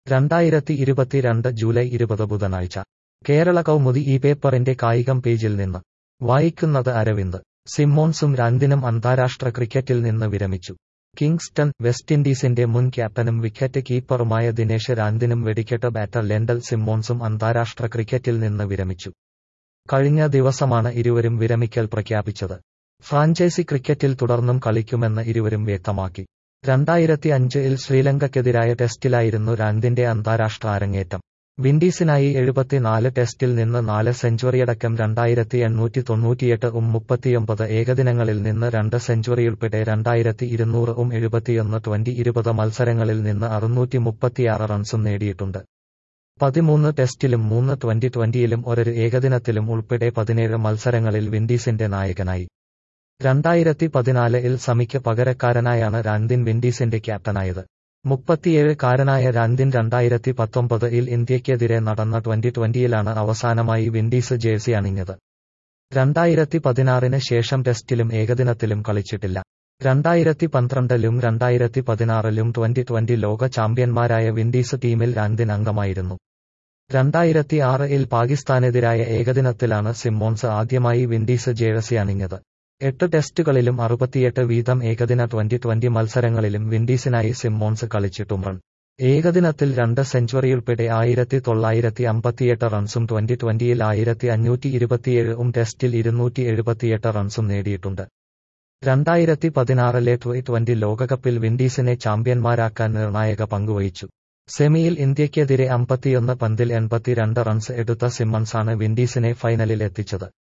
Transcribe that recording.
രണ്ടായിരത്തി ഇരുപത്തിരണ്ട് ജൂലൈ ഇരുപത് ബുധനാഴ്ച കേരള കൗമുദി ഈ പേപ്പറിന്റെ കായികം പേജിൽ നിന്ന് വായിക്കുന്നത് അരവിന്ദ് സിമ്മോൺസും രണ്ടിനും അന്താരാഷ്ട്ര ക്രിക്കറ്റിൽ നിന്ന് വിരമിച്ചു കിങ്സ്റ്റൺ വെസ്റ്റ് ഇൻഡീസിന്റെ മുൻ ക്യാപ്റ്റനും വിക്കറ്റ് കീപ്പറുമായ ദിനേശ് രാന്തിനും വെടിക്കെട്ട് ബാറ്റർ ലെൻഡൽ സിമ്മോൺസും അന്താരാഷ്ട്ര ക്രിക്കറ്റിൽ നിന്ന് വിരമിച്ചു കഴിഞ്ഞ ദിവസമാണ് ഇരുവരും വിരമിക്കൽ പ്രഖ്യാപിച്ചത് ഫ്രാഞ്ചൈസി ക്രിക്കറ്റിൽ തുടർന്നും കളിക്കുമെന്ന് ഇരുവരും വ്യക്തമാക്കി രണ്ടായിരത്തി അഞ്ചിൽ ശ്രീലങ്കയ്ക്കെതിരായ ടെസ്റ്റിലായിരുന്നു രാന്തിന്റെ അന്താരാഷ്ട്ര അരങ്ങേറ്റം വിൻഡീസിനായി എഴുപത്തിനാല് ടെസ്റ്റിൽ നിന്ന് നാല് സെഞ്ചുറിയടക്കം രണ്ടായിരത്തി എണ്ണൂറ്റി തൊണ്ണൂറ്റിയെട്ട് ഉം മുപ്പത്തിയൊമ്പത് ഏകദിനങ്ങളിൽ നിന്ന് രണ്ട് സെഞ്ചുറിയുൾപ്പെടെ രണ്ടായിരത്തി ഇരുന്നൂറ് ഉം എഴുപത്തിയൊന്ന് ട്വന്റി ഇരുപത് മത്സരങ്ങളിൽ നിന്ന് അറുന്നൂറ്റി മുപ്പത്തിയാറ് റൺസും നേടിയിട്ടുണ്ട് പതിമൂന്ന് ടെസ്റ്റിലും മൂന്ന് ട്വന്റി ട്വന്റിയിലും ഒരൊരു ഏകദിനത്തിലും ഉൾപ്പെടെ പതിനേഴ് മത്സരങ്ങളിൽ വിൻഡീസിന്റെ നായകനായി രണ്ടായിരത്തി പതിനാലിൽ സമിക്ക് പകരക്കാരനായാണ് രാന്തിൻ വിൻഡീസിന്റെ ക്യാപ്റ്റനായത് മുപ്പത്തിയേഴ് കാരനായ രാന്തിൻ രണ്ടായിരത്തി പത്തൊമ്പതിൽ ഇന്ത്യയ്ക്കെതിരെ നടന്ന ട്വന്റി ട്വന്റിയിലാണ് അവസാനമായി വിൻഡീസ് ജേഴ്സി അണിഞ്ഞത് രണ്ടായിരത്തി പതിനാറിന് ശേഷം ടെസ്റ്റിലും ഏകദിനത്തിലും കളിച്ചിട്ടില്ല രണ്ടായിരത്തി പന്ത്രണ്ടിലും രണ്ടായിരത്തി പതിനാറിലും ട്വന്റി ട്വന്റി ലോക ചാമ്പ്യന്മാരായ വിൻഡീസ് ടീമിൽ രാന്തിൻ അംഗമായിരുന്നു രണ്ടായിരത്തി ആറിൽ പാകിസ്ഥാനെതിരായ ഏകദിനത്തിലാണ് സിമ്മോൺസ് ആദ്യമായി വിൻഡീസ് ജേഴ്സി അണിഞ്ഞത് എട്ട് ടെസ്റ്റുകളിലും അറുപത്തിയെട്ട് വീതം ഏകദിന ട്വന്റി ട്വന്റി മത്സരങ്ങളിലും വിൻഡീസിനായി സിമ്മോൺസ് കളിച്ചിട്ടും റൺ ഏകദിനത്തിൽ രണ്ട് സെഞ്ചുറിയുൾപ്പെടെ ആയിരത്തി തൊള്ളായിരത്തി അമ്പത്തിയെട്ട് റൺസും ട്വന്റി ട്വന്റിയിൽ ആയിരത്തി അഞ്ഞൂറ്റി ഇരുപത്തിയേഴ് ഉം ടെസ്റ്റിൽ ഇരുന്നൂറ്റി എഴുപത്തിയെട്ട് റൺസും നേടിയിട്ടുണ്ട് രണ്ടായിരത്തി പതിനാറിലെ ട്വന്റി ട്വന്റി ലോകകപ്പിൽ വിൻഡീസിനെ ചാമ്പ്യന്മാരാക്കാൻ നിർണായക പങ്കുവഹിച്ചു സെമിയിൽ ഇന്ത്യയ്ക്കെതിരെ അമ്പത്തിയൊന്ന് പന്തിൽ എൺപത്തിരണ്ട് റൺസ് എടുത്ത സിമ്മൺസാണ് വിൻഡീസിനെ ഫൈനലിൽ എത്തിച്ചത്